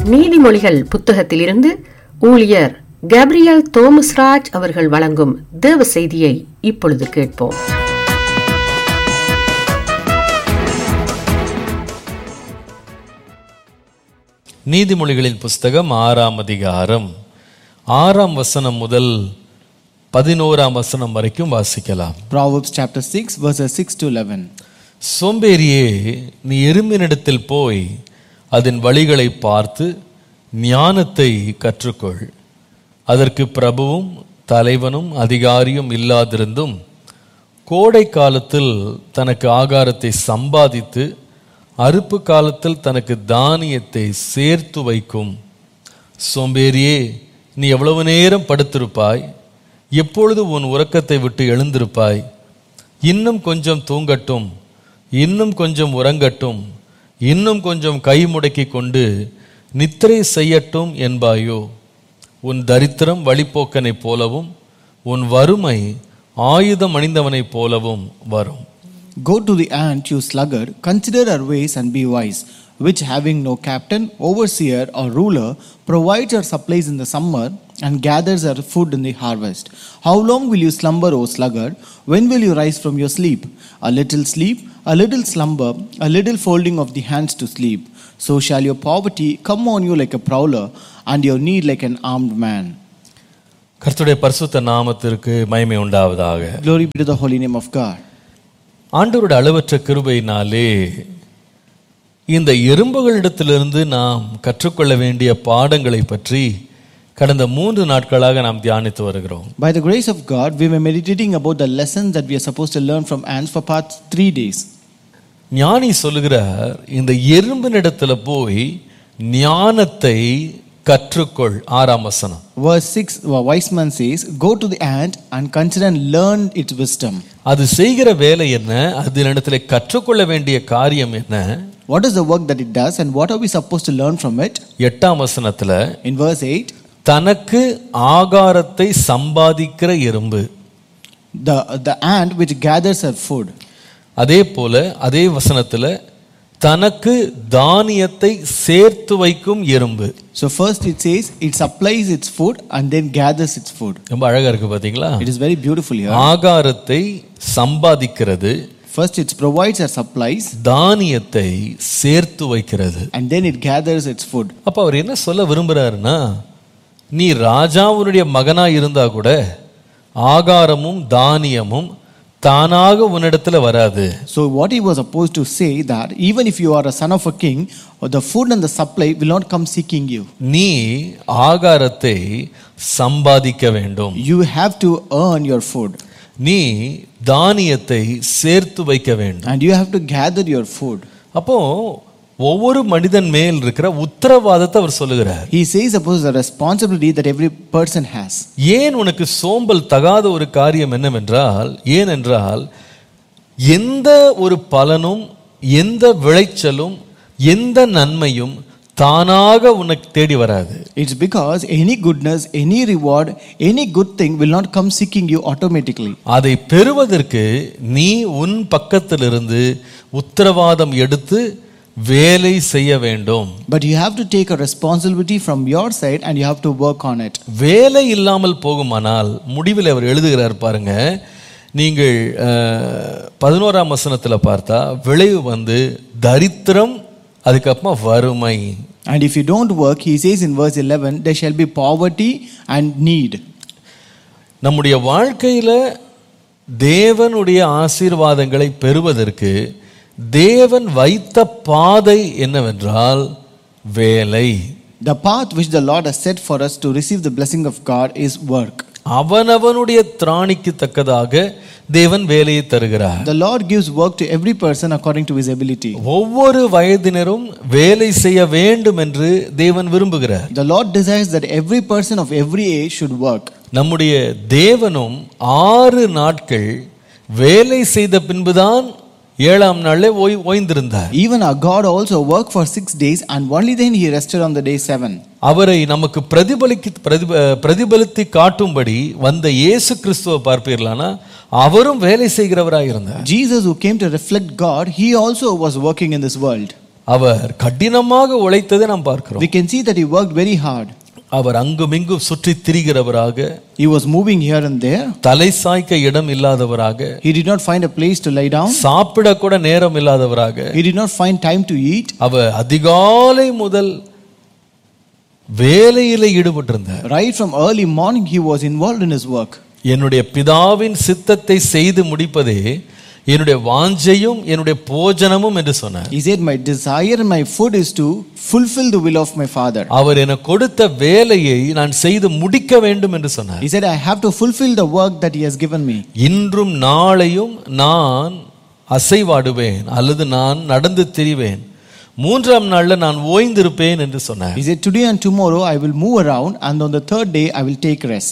நீதிமொழிகள் புத்தகத்திலிருந்து ஊழியர் கேப்ரியல் தோமஸ்ராஜ் அவர்கள் வழங்கும் தேவ செய்தியை இப்பொழுது கேட்போம் நீதிமொழிகளின் புஸ்தகம் ஆறாம் அதிகாரம் ஆறாம் வசனம் முதல் பதினோராம் வசனம் வரைக்கும் வாசிக்கலாம் Proverbs chapter 6, verses 6 to 11. சோம்பேறியே நீ எறும்பினிடத்தில் போய் அதன் வழிகளை பார்த்து ஞானத்தை கற்றுக்கொள் அதற்கு பிரபுவும் தலைவனும் அதிகாரியும் இல்லாதிருந்தும் கோடை காலத்தில் தனக்கு ஆகாரத்தை சம்பாதித்து அறுப்பு காலத்தில் தனக்கு தானியத்தை சேர்த்து வைக்கும் சோம்பேறியே நீ எவ்வளவு நேரம் படுத்திருப்பாய் எப்பொழுது உன் உறக்கத்தை விட்டு எழுந்திருப்பாய் இன்னும் கொஞ்சம் தூங்கட்டும் இன்னும் கொஞ்சம் உறங்கட்டும் இன்னும் கொஞ்சம் கை முடக்கி கொண்டு நித்திரை செய்யட்டும் என்பாயோ உன் தரித்திரம் வழிப்போக்கனைப் போலவும் உன் வறுமை ஆயுதம் அணிந்தவனைப் போலவும் வரும் Go to the ant, you sluggard, consider her ways and be wise, which having no captain, overseer, or ruler, provides her supplies in the summer and gathers her food in the harvest. How long will you slumber, O sluggard? When will you rise from your sleep? A little sleep, a little slumber, a little folding of the hands to sleep. So shall your poverty come on you like a prowler, and your need like an armed man. கர்த்தருடைய பரிசுத்த நாமத்திற்கு மகிமை உண்டாவதாக Glory be to the holy name of God. ஆண்டவருடைய அளவற்ற கிருபையினாலே இந்த எறும்புகளிடத்திலிருந்து நாம் கற்றுக்கொள்ள வேண்டிய பாடங்களை பற்றி கடந்த மூன்று நாட்களாக நாம் தியானித்து வருகிறோம் By the grace of God, we were meditating about the lessons that we are supposed to learn from ants for past three days. ஞானி சொல்லுகிறார் இந்த எறும்பினிடத்துல போய் ஞானத்தை கற்றுக்கொள் ஆறாம் வசனம் Verse 6, a wise man says, Go to the ant and consider and learn its wisdom. அது செய்கிற வேலை என்ன அதனிடத்துல கற்றுக்கொள்ள வேண்டிய காரியம் என்ன What is the work that it does and what are we supposed to learn from it? எட்டாம் வசனத்துல In verse 8, தனக்கு ஆகாரத்தை சம்பாதிக்கிற எறும்பு the, the ant which gathers her food. அதே போல அதே வசனத்துல தனக்கு தானியத்தை சேர்த்து வைக்கும் எறும்பு So, first it says, it supplies its food and then gathers its food. ரொம்ப அழகா இருக்கு பாத்தீங்களா It is very beautiful here. ஆகாரத்தை சம்பாதிக்கிறது First, it provides her supplies தானியத்தை சேர்த்து வைக்கிறது and then it gathers its food. அப்ப அவர் என்ன சொல்ல விரும்புறாருன்னா நீ ராஜாவுடைய மகனா இருந்தா கூட ஆகாரமும் தானியமும் தானாக உன்னிடத்துல வராது So what he was supposed to say that even if you are a son of a king, the food and the supply will not come seeking you. நீ ஆகாரத்தை சம்பாதிக்க வேண்டும் You have to earn your food நீ தானியத்தை சேர்த்து வைக்க வேண்டும் and you have to gather your food. அப்போ ஒவ்வொரு மனிதன் மேல் இருக்கிற உத்தரவாதத்தை அவர் சொல்லுகிறார் He says about the responsibility that every person has. ஏன் உனக்கு சோம்பல் தகாத ஒரு காரியம் என்னவென்றால் ஏனென்றால் எந்த ஒரு பலனும் எந்த விளைச்சலும் எந்த நன்மையும் தானாக உனக்கு தேடி வராது It's because any goodness, any reward, any good thing will not come seeking you automatically. அதை பெறுவதற்கு நீ உன் பக்கத்திலிருந்து உத்தரவாதம் எடுத்து வேலை செய்ய வேண்டும் But you have to take a responsibility from your side and you have to work on it. வேலை இல்லாமல் போகுமானால் முடிவில் அவர் எழுதுகிறார் பாருங்க நீங்கள் அஹ், பதினோராம் வசனத்தில் பார்த்தா விளைவு வந்து தரித்திரம் அதுக்கப்புறமா வறுமை And if you don't work, he says in verse 11, there shall be poverty and need. நம்முடைய வாழ்க்கையில தேவனுடைய ஆசீர்வாதங்களை பெறுவதற்கு தேவன் வைத்த பாதை என்னவென்றால் வேலை The path which the Lord has set for us to receive the blessing of God is work. அவனவனுடைய திராணிக்கு தக்கதாக தேவன் வேலையை தருகிறார் The Lord gives work to every person according to his ability. ஒவ்வொரு வயதினரும் வேலை செய்ய வேண்டும் என்று தேவன் விரும்புகிறார் The Lord desires that every person of every age should work. நம்முடைய தேவனும் ஆறு நாட்கள் வேலை செய்த பின்புதான் ஏழாம் நாளில் ஓய் ஓய்ந்திருந்தார் Even our God also worked for six days and only then he rested on the day seven. அவரை நமக்கு பிரதிபலிக்கு பிரதிப பிரதிபலித்து காட்டும்படி வந்த இயேசு கிறிஸ்துவை பார்ப்பீர்களானா அவரும் வேலை செய்கிறவராக இருந்தார் Jesus, who came to reflect God, he also was working in this world. அவர் கடினமாக உழைத்ததை நாம் பார்க்கிறோம் We can see that he worked very hard. அவர் அங்குமிங்கும் சுற்றி திரிகிறவராக He was moving here and there. தலை சாய்க்க இடம் இல்லாதவராக He did not find a place to lie down. சாப்பிட கூட நேரம் இல்லாதவராக He did not find time to eat. அவர் அதிகாலை முதல் வேலையில ஈடுபட்டிருந்தார் Right from early morning, he was involved in his work. என்னுடைய பிதாவின் சித்தத்தை செய்து முடிப்பதே என்னுடைய வாஞ்சையும் என்னுடைய போஜனமும் என்று சொன்னார் He said, My desire and my food is to fulfill the will of my Father. அவர் எனக்கு கொடுத்த வேலையை நான் செய்து முடிக்க வேண்டும் என்று சொன்னார் He said, I have to fulfill the work that He has given me. இன்றும் நாளையும் நான் அசைவாடுவேன் அல்லது நான் நடந்து திரிவேன் மூன்றாம் நாள்ல நான் ஓய்ந்திருப்பேன் என்று சொன்னார் He said, Today and tomorrow I will move around, and on the third day I will take rest.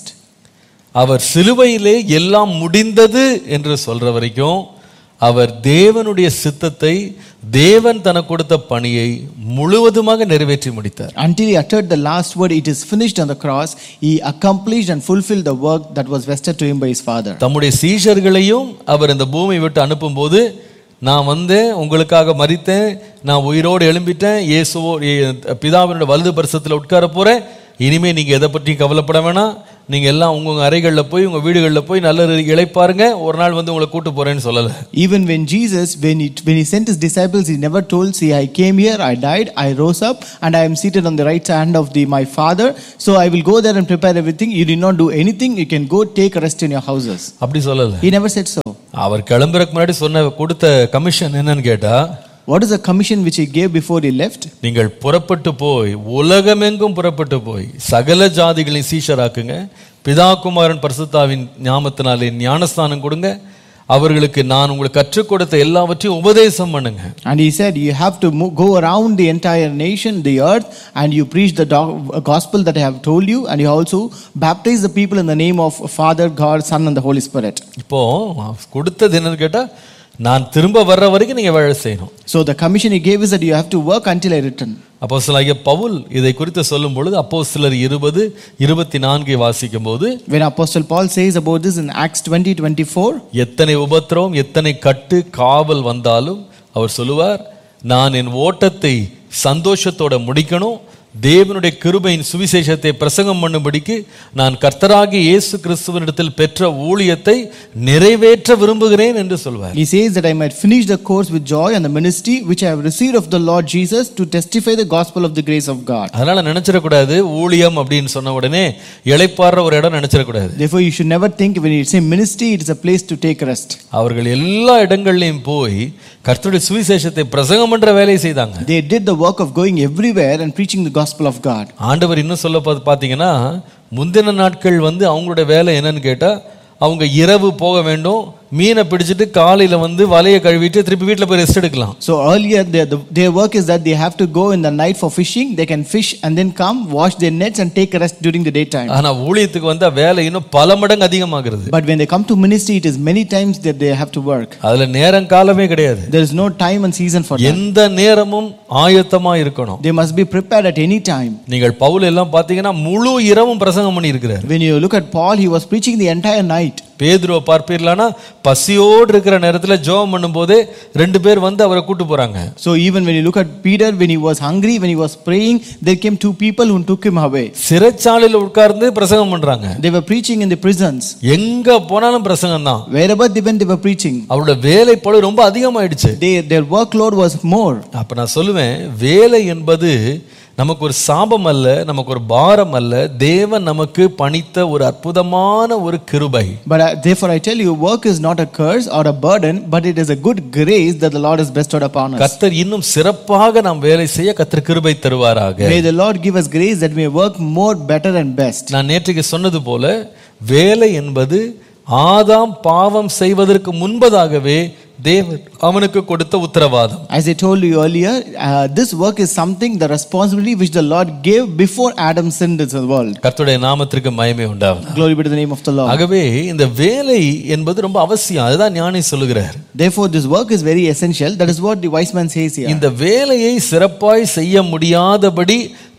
அவர் சிலுவையிலே எல்லாம் முடிந்தது என்று சொல்ற வரைக்கும் அவர் தேவனுடைய சித்தத்தை தேவன் தனக்கு கொடுத்த பணியை முழுவதுமாக நிறைவேற்றி முடித்தார் Until he uttered the last word, It is finished on the cross, he accomplished and fulfilled the work that was vested to him by his Father. தம்முடைய சீஷர்களையும் அவர் இந்த பூமியை விட்டு அனுப்பும்போது நான் வந்தேன் உங்களுக்காக மறித்தேன் நான் உயிரோடு எழும்பிட்டேன் இயேசுவோ ஏ- பிதாவினோட வலது பரிசத்தில் உட்கார போறேன் இனிமே நீங்க எதை பற்றி கவலைப்பட வேணாம் நீங்க எல்லாம் உங்க உங்க அறைகளில் போய் உங்க வீடுகளில் போய் நல்ல இழைப்பாருங்க ஒரு நாள் வந்து உங்களை கூட்டு போறேன்னு சொல்லல Even when Jesus, when he, when he sent his disciples, he never told, See, I came here, I died, I rose up, and I am seated on the right hand of the, my Father. So I will go there and prepare everything. You did not do anything. You can go take rest in your houses. அப்படி சொல்லல He never said so. அவர் கிளம்புறதுக்கு முன்னாடி சொன்ன கொடுத்த commission என்னன்னு கேட்டா What is the commission which he gave before he left? நீங்கள் புறப்பட்டு போய் உலகமெங்கும் புறப்பட்டு போய் சகல ஜாதிகளையும் சீஷராக்குங்க பிதா குமாரன் பரிசுத்தாவின் ஞாமத்தினாலே ஞானஸ்தானம் கொடுங்க அவர்களுக்கு நான் உங்களுக்கு கற்றுக் கொடுத்த எல்லாவற்றையும் உபதேசம் பண்ணுங்க And he said, You have to mo- go around the entire nation, the earth, and you preach the do- gospel that I have told you, and you also baptize the people in the name of Father, God, Son, and the Holy Spirit. இப்போ கொடுத்தது என்னன்னு கேட்டா நான் திரும்ப வர்ற வரைக்கும் நீங்க வேலை செய்யணும் So the commission he gave is that you have to work until I return. அப்போ பவுல் இதை குறித்து சொல்லும் பொழுது அப்போ சிலர் இருபது இருபத்தி நான்கை வாசிக்கும் போது When Apostle Paul says about this in Acts 20 24, எத்தனை உபத்திரவம் எத்தனை கட்டு காவல் வந்தாலும் அவர் சொல்லுவார் நான் என் ஓட்டத்தை சந்தோஷத்தோட முடிக்கணும் தேவனுடைய கிருபையின் சுவிசேஷத்தை பிரசங்கம் பண்ணும்படிக்கு நான் கர்த்தராகிய இயேசு கிறிஸ்துவனிடத்தில் பெற்ற ஊழியத்தை நிறைவேற்ற விரும்புகிறேன் என்று சொல்வார் he says that I might finish the course with joy and the ministry which I have received of the Lord Jesus to testify the gospel of the grace of God. அதனால நினைச்சிடக்கூடாது ஊழியம் அப்படின்னு சொன்ன உடனே இளைப்பாடுற ஒரு இடம் நினைச்சிடக்கூடாது Therefore, you should never think when you say ministry, it is a place to take rest. அவர்கள் எல்லா இடங்கள்லையும் போய் கர்த்தருடைய சுவிசேஷத்தை பிரசங்கம் பண்ற வேலையை செய்தாங்க They did the work of going everywhere and preaching the gospel of God. ஆண்டவர் இன்னும் சொல்ல பார்த்து பார்த்தீங்கன்னா முந்தின நாட்கள் வந்து அவங்களுடைய வேலை என்னன்னு கேட்டா அவங்க இரவு போக வேண்டும் மீனை பிடிச்சிட்டு காலையில வந்து வலையை கழுவிட்டு திருப்பி வீட்டில் போய் ரெஸ்ட் எடுக்கலாம் So earlier, their, the, their work is that they have to go in the night for fishing. They can fish and then come, wash their nets, and take a rest during the daytime. ஆனா ஊழியத்துக்கு வந்தா வேலை இன்னும் பல மடங்கு அதிகமாகிறது But when they come to ministry, it is many times that they have to work. அதுல நேரம் காலமே கிடையாது There is no time and season for that. எந்த நேரமும் ஆயத்தமா இருக்கணும் They must be prepared at any time. நீங்கள் பவுல் எல்லாம் பார்த்தீங்கன்னா முழு இரவும் பிரசங்கம் பண்ணி இருக்கிறார் When you look at Paul, he was preaching the entire night. பேதுருவை பார்ப்பீர்களானா பசியோடு இருக்கிற நேரத்துல ஜெபம் பண்ணும்போதே ரெண்டு பேர் வந்து அவரை கூட்டு போறாங்க So even when you look at Peter, when he was hungry, when he was praying, there came two people who took him away. சிறைச்சாலையில் உட்கார்ந்து பிரசங்கம் பண்றாங்க They were preaching in the prisons. எங்க போனாலும் பிரசங்கம் தான் Wherever they went, they were preaching. அவரோட வேலை பளு ரொம்ப அதிகமாயிடுச்சு They, their workload was more. அப்ப நான் சொல்லுவேன் வேலை என்பது நமக்கு ஒரு சாபம் அல்ல நமக்கு ஒரு பாரம் அல்ல தேவன் நமக்கு பணித்த ஒரு அற்புதமான ஒரு கிருபை But uh, therefore, I tell you, work is not a curse or a burden, but it is a good grace that the Lord has bestowed upon us. கர்த்தர் இன்னும் சிறப்பாக நாம் வேலை செய்ய கர்த்தர் கிருபை தருவாராக May the Lord give us grace that we may work more, better, and best. நான் நேற்றுக்கு சொன்னது போல வேலை என்பது ஆதாம் பாவம் செய்வதற்கு முன்பதாகவே தேவன் அவனுக்கு கொடுத்த உத்தரவாதம் As I told you earlier, uh, this work is something, the responsibility which the Lord gave before Adam sinned in the world. கர்த்தருடைய நாமத்திற்கு மயமே உண்டாகும் Glory be to the name of the Lord. ஆகவே இந்த வேலை என்பது ரொம்ப அவசியம் அதுதான் ஞானி சொல்லுகிறார் Therefore, this work is very essential. That is what the wise man says here. இந்த வேலையை சிறப்பாய் செய்ய முடியாதபடி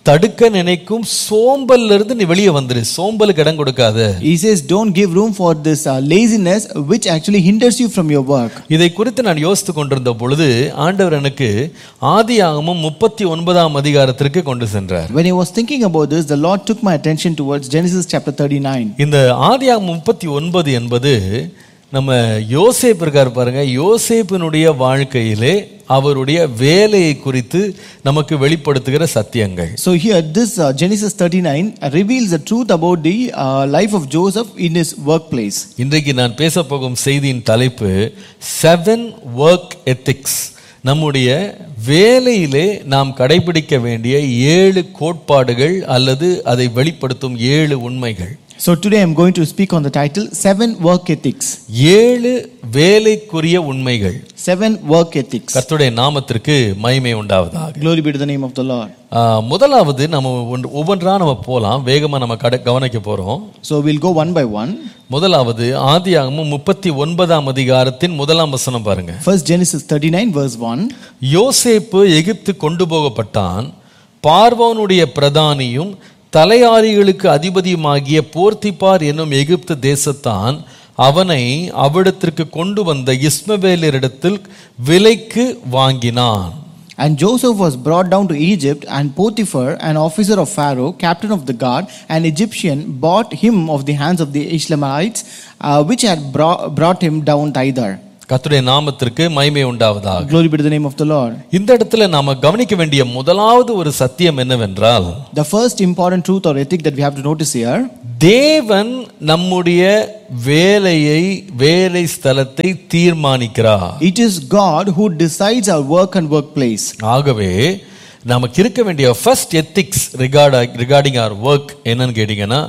தடுக்க நினைக்கும் சோம்பல்ல இருந்து நீ வெளியே வந்துரு சோம்பலுக்கு இடம் கொடுக்காத He says, Don't give room for this uh, laziness which actually hinders you from your work. இதை குறித்து நான் யோசித்து கொண்டிருந்த பொழுது ஆண்டவர் எனக்கு ஆதியாகமம் முப்பத்தி ஒன்பதாம் அதிகாரத்திற்கு கொண்டு சென்றார் When I was thinking about this, the Lord took my attention towards Genesis chapter 39. இந்த ஆதியாகமம் முப்பத்தி ஒன்பது என்பது நம்ம யோசேப்பு இருக்கார் பாருங்க யோசேப்பினுடைய வாழ்க்கையிலே அவருடைய வேலையை குறித்து நமக்கு வெளிப்படுத்துகிற சத்தியங்கள் So here, this uh, Genesis 39 reveals the truth about the uh, life of Joseph in his workplace. இன்றைக்கு நான் பேச போகும் செய்தியின் தலைப்பு செவன் ஒர்க் எத்திக்ஸ் நம்முடைய வேலையிலே நாம் கடைபிடிக்க வேண்டிய ஏழு கோட்பாடுகள் அல்லது அதை வெளிப்படுத்தும் ஏழு உண்மைகள் So today I'm going to speak on the title Seven Work Ethics. ஏழு வேலைக்குரிய உண்மைகள் Seven Work Ethics. கர்த்தருடைய நாமத்திற்கு மகிமை உண்டாவதாக Glory be to the name of the Lord. ஆ, முதலாவது நம்ம ஒன்று ஒவ்வொன்றா நம்ம போலாம் வேகமா நம்ம கடை கவனிக்க போறோம் So we'll go one by one. முதலாவது ஆதியாகமம் முப்பத்தி ஒன்பதாம் அதிகாரத்தின் முதலாம் வசனம் பாருங்க First Genesis 39 verse 1. யோசேப்பு எகிப்து கொண்டு போகப்பட்டான் பார்வோனுடைய பிரதானியும் தலையாரிகளுக்கு அதிபதியுமாகிய போர்த்திபார் என்னும் எகிப்து தேசத்தான் அவனை அவ்விடத்திற்கு கொண்டு வந்த இஸ்மவேலரிடத்தில் விலைக்கு வாங்கினான் And Joseph was brought down to Egypt, and Potiphar, an officer of Pharaoh, captain of the guard, an Egyptian, bought him of the hands of the Ishmaelites, uh, which had brought, brought him down thither. கர்த்தருடைய நாமத்திற்கு மகிமை உண்டாவதாக Glory be to the name of the Lord. இந்த இடத்துல நாம கவனிக்க வேண்டிய முதலாவது ஒரு சத்தியம் என்னவென்றால் The first important truth or ethic that we have to notice here தேவன் நம்முடைய வேலையை வேலை ஸ்தலத்தை தீர்மானிக்கிறார் it is God who decides our work and workplace. ஆகவே நமக்கு இருக்க வேண்டிய first ethics record recording are work என்னன்னு கேட்டிங்கன்னா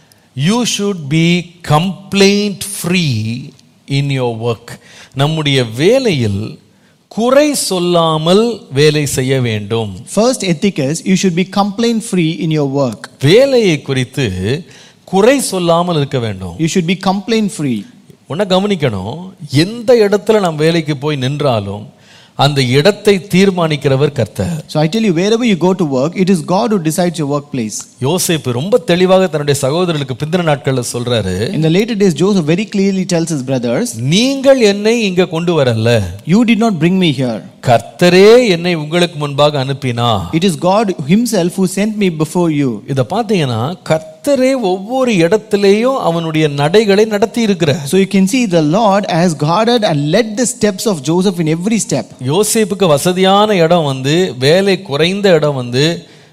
you should be complaint free in your work நம்முடைய வேலையில் குறை சொல்லாமல் வேலை செய்ய வேண்டும் First ethic is you should be complaint free in your work. வேலையை குறித்து குறை சொல்லாமல் இருக்க வேண்டும் You should be complaint free. உன்னை கவனிக்கணும் எந்த இடத்துல நாம் வேலைக்கு போய் நின்றாலும் அந்த இடத்தை தீர்மானிக்கிறவர் கர்த்தர் So I tell you, wherever you go to work, it is God who decides your workplace. யோசேப்பு ரொம்ப தெளிவாக தன்னுடைய சகோதரர்களுக்கு பிந்தின நாட்கள்ல சொல்றாரு In the later days, Joseph very clearly tells his brothers, நீங்கள் என்னை இங்க கொண்டு வரல You did not bring me here. கர்த்தரே என்னை உங்களுக்கு முன்பாக அனுப்பினா It is God Himself who sent me before you. இத பாத்தீங்கன்னா கர்த்தரே ஒவ்வொரு இடத்திலேயும் அவனுடைய நடைகளை நடத்தி இருக்கிறார் So you can see the Lord has guarded and led the steps of Joseph in every step. யோசேப்புக்கு வசதியான இடம் வந்து வேலை குறைந்த இடம் வந்து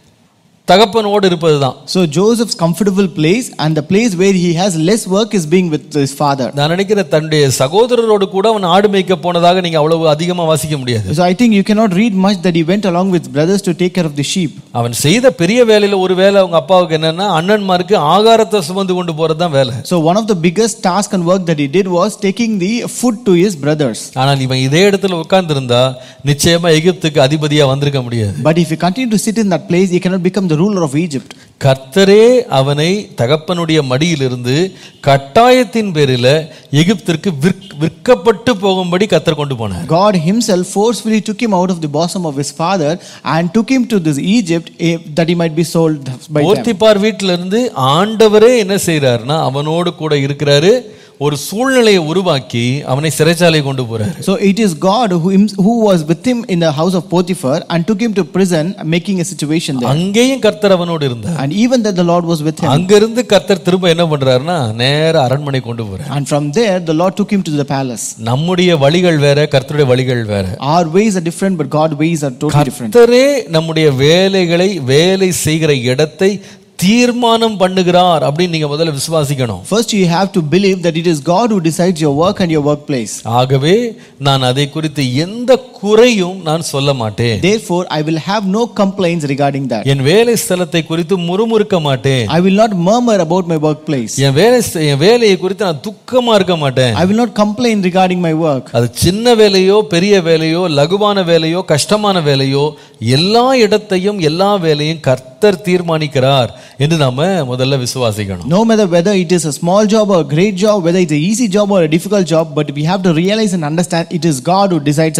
தகப்பனோடு இருப்பதுதான் So Joseph's comfortable place and the place where he has less work is being with his father. நான் நினைக்கிறேன் தன்னுடைய சகோதரரோடு கூட அவன் ஆடு மேய்க்க போனதாக நீங்க அவ்வளவு அதிகமா வாசிக்க முடியாது So I think you cannot read much that he went along with brothers to take care of the sheep. அவன் செய்த பெரிய வேலையில ஒரு வேலை அவங்க அப்பாவுக்கு என்னன்னா அண்ணன்மாருக்கு ஆகாரத்தை சுமந்து கொண்டு போறதுதான் வேலை So one of the biggest task and work that he did was taking the food to his brothers. ஆனால் இவன் இதே இடத்துல உட்கார்ந்திருந்தா நிச்சயமா எகிப்துக்கு அதிபதியா வந்திருக்க முடியாது But if he continued to sit in that place, he cannot become the ruler of Egypt. கர்த்தரே அவனை தகப்பனுடைய மடியிலிருந்து கட்டாயத்தின் பேரில எகிப்திற்கு விற்க- விற்கப்பட்டு போகும்படி கர்த்தர் கொண்டு போனார் God himself forcefully took him out of the bosom of his father and took him to this Egypt eh, that he might be sold by them. போர்த்திப்பார் வீட்டில இருந்து ஆண்டவரே என்ன செய்றாருன்னா அவனோடு கூட இருக்கிறாரு ஒரு சூழ்நிலையை உருவாக்கி அவனை சிறைச்சாலை கொண்டு போறாரு So it is God who, hims- who was with him in the house of Potiphar and took him to prison, making a situation there. அங்கேயும் கர்த்தர் அவனோடு இருந்தார் And even that the Lord was with him. அங்கிருந்து கர்த்தர் திரும்ப என்ன பண்றாருன்னா நேர அரண்மனை கொண்டு போறார் And from there, the Lord took him to the palace. நம்முடைய வழிகள் வேற கர்த்தருடைய வழிகள் வேற Our ways are different, but God's ways are totally different. கர்த்தரே நம்முடைய வேலைகளை வேலை செய்கிற இடத்தை தீர்மானம் பண்ணுகிறார் அப்படின்னு நீங்க முதல்ல விசுவாசிக்கணும் First, you have to believe that it is God who decides your work and your workplace. ஆகவே நான் அதை குறித்து எந்த குறையும் நான் சொல்ல மாட்டேன் Therefore, I will have no complaints regarding that. என் வேலை ஸ்தலத்தை குறித்து முறுமுறுக்க மாட்டேன் I will not murmur about my workplace. என் வேலை ஸ்த- என் வேலையை குறித்து நான் துக்கமா இருக்க மாட்டேன் I will not complain regarding my work. அது சின்ன வேலையோ பெரிய வேலையோ லகுவான வேலையோ கஷ்டமான வேலையோ எல்லா இடத்தையும் எல்லா வேலையும் கர்த்தர் தீர்மானிக்கிறார் என்று நாம முதல்ல விசுவாசிக்கணும் No matter whether it is a small job or a great job, whether it's an easy job or a difficult job, but we have to realize and understand it is God who decides our work and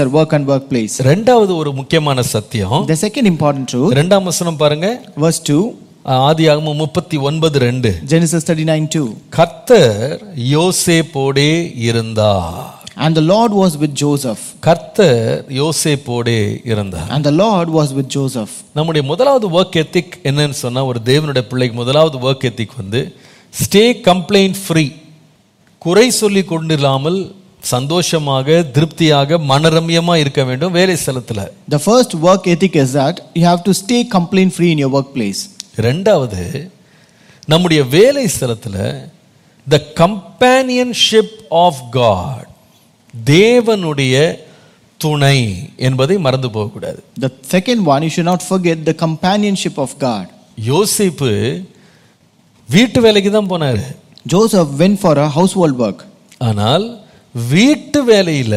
workplace. ரெண்டாவது ஒரு முக்கியமான சத்தியம் The second important truth, ரெண்டாம் வசனம் பாருங்க verse 2, ஆதியாகமம் முப்பத்தி ஒன்பது ரெண்டு Genesis 39 2. கர்த்தர் யோசேப்போடே இருந்தார் And the Lord was with Joseph. கர்த்தர் யோசேப்போடே இருந்தார் And the Lord was with Joseph. நம்முடைய முதலாவது ஒர்க் எத்திக் என்னன்னு சொன்னா ஒரு தேவனுடைய பிள்ளைக்கு முதலாவது ஒர்க் எத்திக் வந்து ஸ்டே கம்ப்ளைண்ட் ஃப்ரீ குறை சொல்லி கொண்டில்லாமல் சந்தோஷமாக திருப்தியாக மனரம்யமா இருக்க வேண்டும் வேலை ஸ்தலத்துல The first work ethic is that you have to stay complaint free in your workplace. ரெண்டாவது நம்முடைய வேலை ஸ்தலத்துல த கம்பேனியன்ஷிப் ஆஃப் காட் தேவனுடைய துணை என்பதை மறந்து போகக்கூடாது The second one, you should not forget the companionship of God. யோசேப்பு வீட்டு வேலைக்கு தான் போனாரு Joseph went for a household work. ஆனால் வீட்டு வேலையில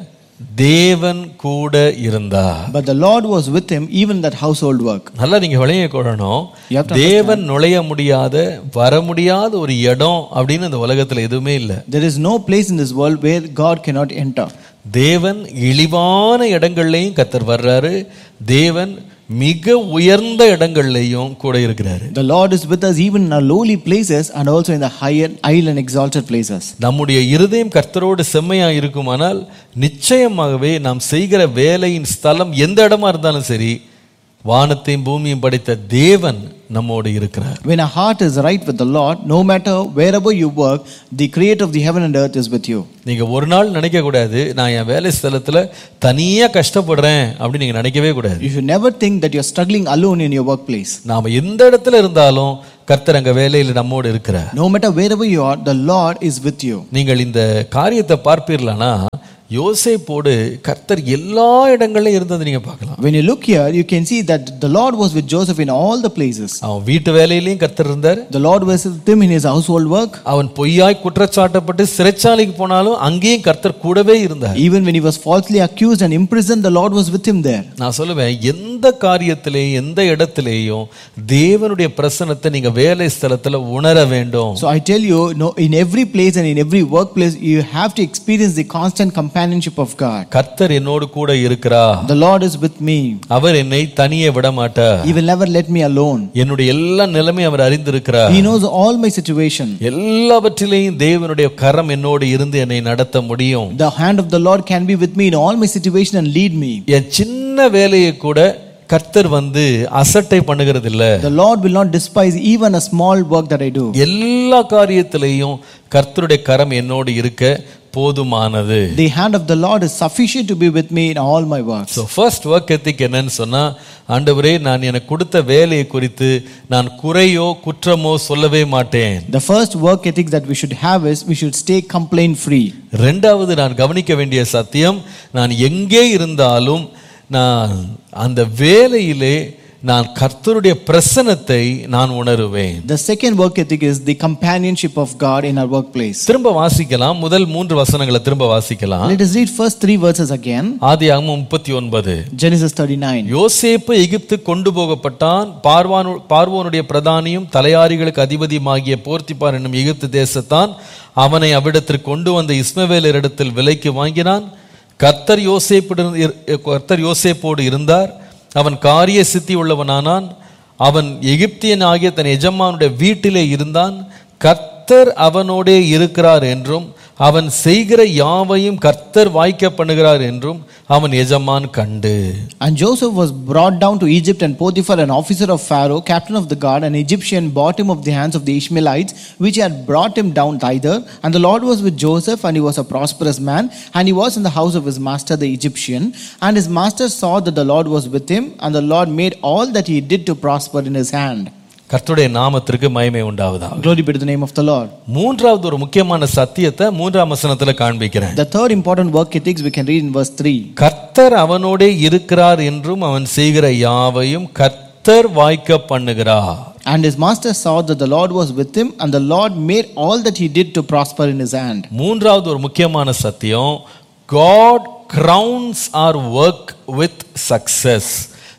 தேவன் கூட இருந்தார் But the Lord was with him even in that household work. நல்லா நீங்க விளைய கொள்ளணும் You have to தேவன் நுழைய முடியாத வர முடியாத ஒரு இடம் அப்படின்னு இந்த உலகத்துல எதுவுமே இல்லை There is no place in this world where God cannot enter. தேவன் இழிவான இடங்கள்லையும் கத்தர் வர்றாரு தேவன் மிக உயர்ந்த இடங்கள்லையும் கூட இருக்கிறாரு The Lord is with us even in our lowly places and also in the higher, high and exalted places. நம்முடைய இருதயம் கர்த்தரோடு செம்மையா இருக்குமானால் நிச்சயமாகவே நாம் செய்கிற வேலையின் ஸ்தலம் எந்த இடமா இருந்தாலும் சரி வானத்தையும் பூமியும் படைத்த தேவன் நம்மோடு இருக்கிறார் When our heart is right with the Lord, no matter wherever you work, the creator of the heaven and earth is with you. நீங்க ஒரு நாள் நினைக்க கூடாது நான் என் வேலை ஸ்தலத்துல தனியா கஷ்டப்படுறேன் அப்படின்னு நீங்க நினைக்கவே கூடாது You should never think that you're struggling alone in your workplace. நாம எந்த இடத்துல இருந்தாலும் கர்த்தர் அங்க வேலையில நம்மோடு இருக்கிறார் No matter wherever you are, the Lord is with you. நீங்கள் இந்த காரியத்தை பார்ப்பீர்களானா யோசேப்போடு கர்த்தர் எல்லா இடங்கள்லயும் இருந்தது நீங்க பார்க்கலாம் When you look here, you can see that the Lord was with Joseph in all the places. அவன் வீட்டு வேலையிலயும் கர்த்தர் இருந்தார் The Lord was with him in his household work. அவன் பொய்யாய் குற்றச்சாட்டப்பட்டு சிறைச்சாலைக்கு போனாலும் அங்கேயும் கர்த்தர் கூடவே இருந்தார் Even when he was falsely accused and imprisoned, the Lord was with him there. நான் சொல்லுவேன் எந்த காரியத்திலேயும் எந்த இடத்திலேயும் தேவனுடைய பிரசனத்தை நீங்க வேலை ஸ்தலத்துல உணர வேண்டும் So I tell you, no, in every place and in every workplace, you have to experience the constant companionship of God. கர்த்தர் என்னோடு கூட இருக்கிறார் The Lord is with me. அவர் என்னை தனியே விட மாட்டார் He will never let me alone. என்னுடைய எல்லா நிலைமையும் அவர் அறிந்திருக்கிறார் He knows all my situation. எல்லாவற்றிலேயும் தேவனுடைய கரம் என்னோடு இருந்து என்னை நடத்த முடியும் The hand of the Lord can be with me in all my situation and lead me. என் சின்ன வேலையை கூட கர்த்தர் வந்து அசட்டை பண்ணுகிறது இல்ல The Lord will not despise even a small work that I do. எல்லா காரியத்திலையும் கர்த்தருடைய கரம் என்னோடு இருக்க போதுமானது The hand of the Lord is sufficient to be with me in all my works. So first work ethic என்னன்னு சொன்னா ஆண்டவரே நான் எனக்கு கொடுத்த வேலையை குறித்து நான் குறையோ குற்றமோ சொல்லவே மாட்டேன் The first work ethic that we should have is we should stay complaint free. ரெண்டாவது நான் கவனிக்க வேண்டிய சத்தியம் நான் எங்கே இருந்தாலும் நான் அந்த வேலையிலே நான் கர்த்தருடைய பிரசனத்தை நான் உணருவேன் The second work ethic is the companionship of God in our workplace. திரும்ப வாசிக்கலாம் முதல் மூன்று வசனங்களை திரும்ப வாசிக்கலாம் Let us read first three verses again. ஆதி முப்பத்தி ஒன்பது Genesis 39. யோசேப்பு எகிப்து கொண்டு போகப்பட்டான் பார்வானு பார்வோனுடைய பிரதானியும் தலையாரிகளுக்கு அதிபதியுமாகிய போர்த்திப்பார் என்னும் எகிப்து தேசத்தான் அவனை அவ்விடத்திற்கு கொண்டு வந்த இஸ்மவேலரிடத்தில் விலைக்கு வாங்கினான் கர்த்தர் யோசேப்புடன் இரு- கர்த்தர் யோசேப்போடு இருந்தார் அவன் காரிய சித்தி உள்ளவனானான் அவன் எகிப்தியன் ஆகிய தன் எஜமானுடைய வீட்டிலே இருந்தான் கர்த்தர் அவனோடே இருக்கிறார் என்றும் அவன் செய்கிற யாவையும் கர்த்தர் வாய்க்க பண்ணுகிறார் என்றும் அவன் எஜமான் கண்டு And Joseph was brought down to Egypt, and Potiphar, an officer of Pharaoh, captain of the guard, an Egyptian, bought him of the hands of the Ishmaelites, which had brought him down thither. And the Lord was with Joseph, and he was a prosperous man, and he was in the house of his master, the Egyptian. And his master saw that the Lord was with him, and the Lord made all that he did to prosper in his hand. கர்த்தருடைய நாமத்திற்கு மகிமை உண்டாவதா Glory be to the name of the Lord. மூன்றாவது ஒரு முக்கியமான சத்தியத்தை மூன்றாம் வசனத்துல காண்பிக்கிறேன் The third important work ethics we can read in verse 3. கர்த்தர் அவனோடே இருக்கிறார் என்றும் அவன் செய்கிற யாவையும் கர்த்தர் வாய்க்க பண்ணுகிறார் And his master saw that the Lord was with him, and the Lord made all that he did to prosper in his hand. மூன்றாவது ஒரு முக்கியமான சத்தியம் God crowns our work with success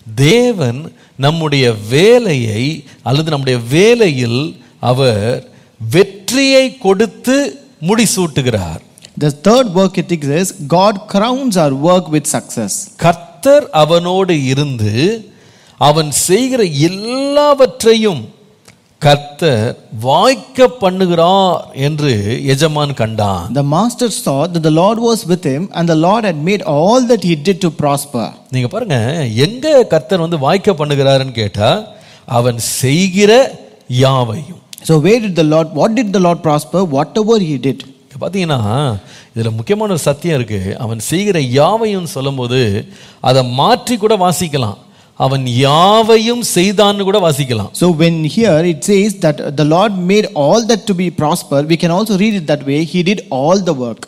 தேவன் நம்முடைய வேலையை அல்லது நம்முடைய வேலையில் அவர் வெற்றியை கொடுத்து முடிசூட்டுகிறார் The third work ethic is God crowns our work with success. கர்த்தர் அவனோடு இருந்து அவன் செய்கிற எல்லாவற்றையும் கர்த்தர் வாய்க்க பண்ணுகிறார் என்று எஜமான் கண்டான் The master saw that the Lord was with him, and the Lord had made all that he did to prosper. நீங்க பாருங்க எங்க கர்த்தர் வந்து வாய்க்க பண்ணுகிறாருன்னு கேட்டா அவன் செய்கிற யாவையும் So, where did the Lord, what did the Lord prosper? Whatever he did. இங்க பார்த்தீங்கன்னா இதுல முக்கியமான ஒரு சத்தியம் இருக்கு அவன் செய்கிற யாவையும் சொல்லும்போது அதை மாற்றி கூட வாசிக்கலாம் அவன் யாவையும் செய்தான்னு கூட வாசிக்கலாம் So, when here it says that the Lord made all that to be prosper, we can also read it that way. He did all the work.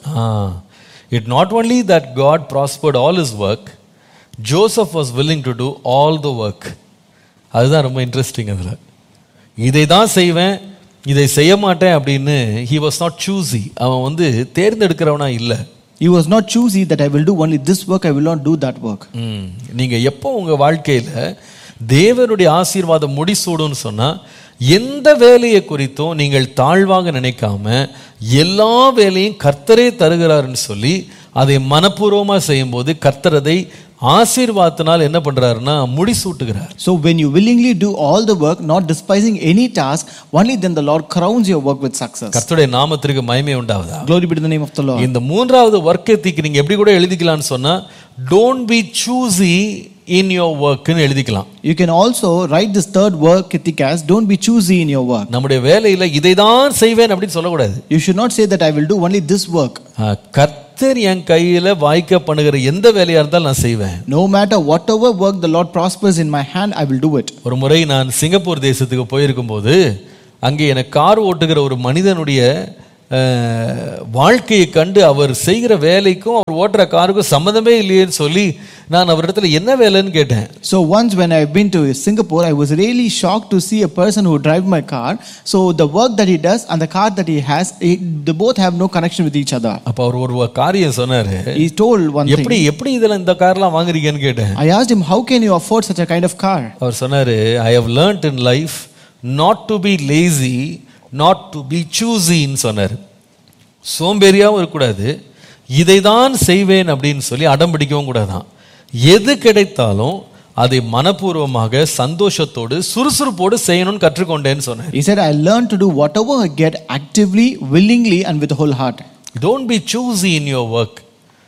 It not only that God prospered all his work Joseph was willing to do all the work அதுதான் ரொம்ப interesting அதில் இதை தான் செய்வேன் இதை செய்ய மாட்டேன் அப்படின்னு ஹி வாஸ் நாட் சூஸி அவன் வந்து தேர்ந்தெடுக்கிறவனா இல்லை He was not choosy that I will do only this work, I will not do that work. ம். நீங்க எப்போ உங்க வாழ்க்கையில தேவனுடைய ஆசீர்வாதம் முடிசூடும்னு சொன்னா எந்த வேலையை குறித்தும் நீங்கள் தாழ்வாக நினைக்காம எல்லா வேலையும் கர்த்தரே தருகிறாருன்னு சொல்லி அதை மனப்பூர்வமா செய்யும்போது கர்த்தர் அதை ஆசீர்வாதத்தினால் என்ன பண்றாருன்னா முடிசூட்டுகிறார் So, when you willingly do all the work, not despising any task, only then the Lord crowns your work with success. கர்த்தருடைய நாமத்திற்கு மகிமை உண்டாவதா Glory be to the name of the Lord. இந்த மூன்றாவது ஒர்க் எத்திக்கு நீங்க எப்படி கூட எழுதிக்கலாம்னு சொன்னா don't be choosy in your ஒர்க்னு எழுதிக்கலாம் You can also write this third work ethic as don't be choosy in your work. நம்முடைய வேலையில இதை தான் செய்வேன் அப்படின்னு சொல்லக்கூடாது You should not say that I will do only this work. ஆ, கர்த்தர் என் கையில வாய்க்க பண்ணுகிற எந்த வேலையா இருந்தாலும் நான் செய்வேன் No matter whatever work the Lord prospers in my hand, I will do it. ஒரு முறை நான் சிங்கப்பூர் தேசத்துக்கு போயிருக்கும்போது அங்கே எனக்கு கார் ஓட்டுகிற ஒரு மனிதனுடைய அஹ், வாழ்க்கையை கண்டு அவர் செய்கிற வேலைக்கும் அவர் ஓட்டுற காருக்கும் சம்மந்தமே இல்லையேன்னு சொல்லி நான் அவரிடத்துல என்ன வேலைன்னு கேட்டேன் So once when I've been to Singapore, I was really shocked to see a person who drive my car. So the work that he does and the car that he has, it, they both have no connection with each other. அப்ப அவர் ஒரு காரியம் சொன்னாரு He told one எப்படி thing. எப்படி இதுல இந்த கார்லாம் வாங்குறீங்கன்னு கேட்டேன் I asked him, how can you afford such a kind of car? அவர் சொன்னாரு I have learned in life not to be lazy not to be சூஸின்னு சொன்னார் சோம்பேறியாகவும் இருக்கக்கூடாது இதை தான் செய்வேன் அப்படின்னு சொல்லி அடம் பிடிக்கவும் கூடாதான் எது கிடைத்தாலும் அதை மனப்பூர்வமாக சந்தோஷத்தோடு சுறுசுறுப்போடு செய்யணும்னு கற்றுக்கொண்டேன்னு சொன்னார் He said, I learned to do whatever I get actively, willingly, and with the whole heart. Don't be choosy in your work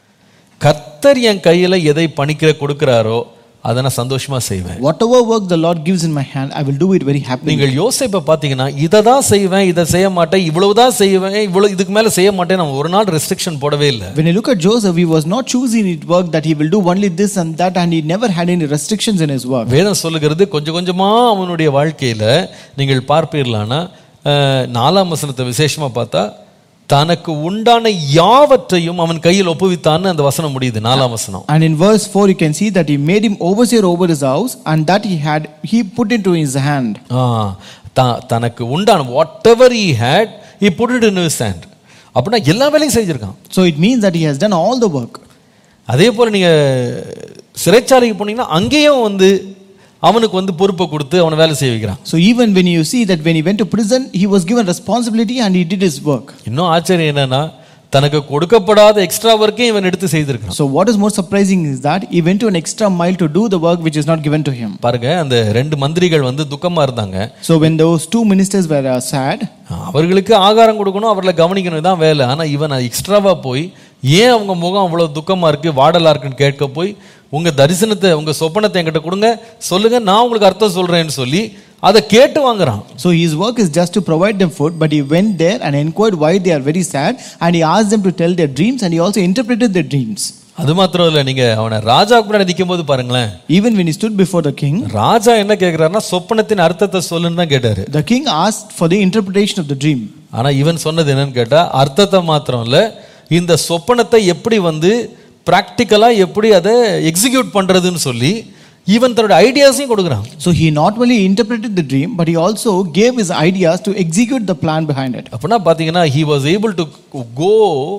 கர்த்தர் என் கையில் எதை பணிக்கிற கொடுக்குறாரோ அதை நான் சந்தோஷமா செய்வேன் Whatever work the Lord gives in my hand, I will do it very happily. நீங்கள் யோசிப்பை பார்த்தீங்கன்னா இதை தான் செய்வேன் இதை செய்ய மாட்டேன் இவ்வளவு தான் செய்வேன் இவ்வளவு இதுக்கு மேலே செய்ய மாட்டேன் நம்ம ஒரு நாள் ரெஸ்ட்ரிக்ஷன் போடவே இல்லை When you look at Joseph, he was not choosing it work that he will do only this and that, and he never had any restrictions in his work. வேதம் சொல்லுகிறது கொஞ்சம் கொஞ்சமா அவனுடைய வாழ்க்கையில நீங்கள் பார்ப்பீர்களானா அஹ், நாலாம் வசனத்தை விசேஷமா பார்த்தா தனக்கு உண்டான யாவற்றையும் அவன் கையில் ஒப்புவித்தான்னு அந்த வசனம் முடியுது நாலாம் வசனம் And in verse 4, you can see that he made him overseer over his house, and that he had, he put into his hand. ஆ, த- தனக்கு உண்டான whatever he had he put it in his hand அப்படின்னா எல்லா வேலையும் செஞ்சிருக்கான் So it means that he has done all the work. அதே போல் நீங்கள் சிறைச்சாலைக்கு போனீங்கன்னா அங்கேயும் வந்து அவனுக்கு வந்து பொறுப்பை கொடுத்து அவனை வேலை செய்ய வைக்கிறான் So even when you see that when he went to prison, he was given responsibility and he did his work. இன்னும் ஆச்சரியம் என்னன்னா தனக்கு கொடுக்கப்படாத எக்ஸ்ட்ரா ஒர்க்கையும் இவன் எடுத்து செய்திருக்கான் So what is more surprising is that he went to an extra mile to do the work which is not given to him. பாருங்க அந்த ரெண்டு மந்திரிகள் வந்து துக்கமா இருந்தாங்க So when those two ministers were uh, sad, அவர்களுக்கு ஆகாரம் கொடுக்கணும் அவர்களை கவனிக்கணும் தான் வேலை ஆனா இவன் எக்ஸ்ட்ராவா போய் ஏன் அவங்க முகம் அவ்வளவு துக்கமா இருக்கு வாடலா இருக்குன்னு கேட்க போய் உங்க தரிசனத்தை உங்க சொப்பனத்தை என்கிட்ட கொடுங்க சொல்லுங்க நான் உங்களுக்கு அர்த்தம் சொல்றேன்னு சொல்லி அதை கேட்டு வாங்குறான் so his work is just to provide them food, but he went there and inquired why they are very sad, and he asked them to tell their dreams, and he also interpreted their dreams. அது மாத்திரம் இல்லை நீங்க அவனை ராஜா கூட நிற்கும் போது பாருங்களேன் Even when he stood before the king, ராஜா என்ன கேட்கிறாருன்னா சொப்பனத்தின் அர்த்தத்தை சொல்லுன்னு தான் கேட்டாரு the king asked for the interpretation of the dream. ஆனா இவன் சொன்னது என்னன்னு கேட்டா அர்த்தத்தை மாத்திரம் இல்ல இந்த சொப்பனத்தை எப்படி வந்து பிராக்டிக்கலா எப்படி அதை எக்ஸிக்யூட் பண்றதுன்னு சொல்லி இவன் தன்னோட ஐடியாஸையும் கொடுக்குறான் So he not only interpreted the dream, but he also gave his ideas to execute the plan behind it. அப்படின்னா பார்த்தீங்கன்னா he was able to go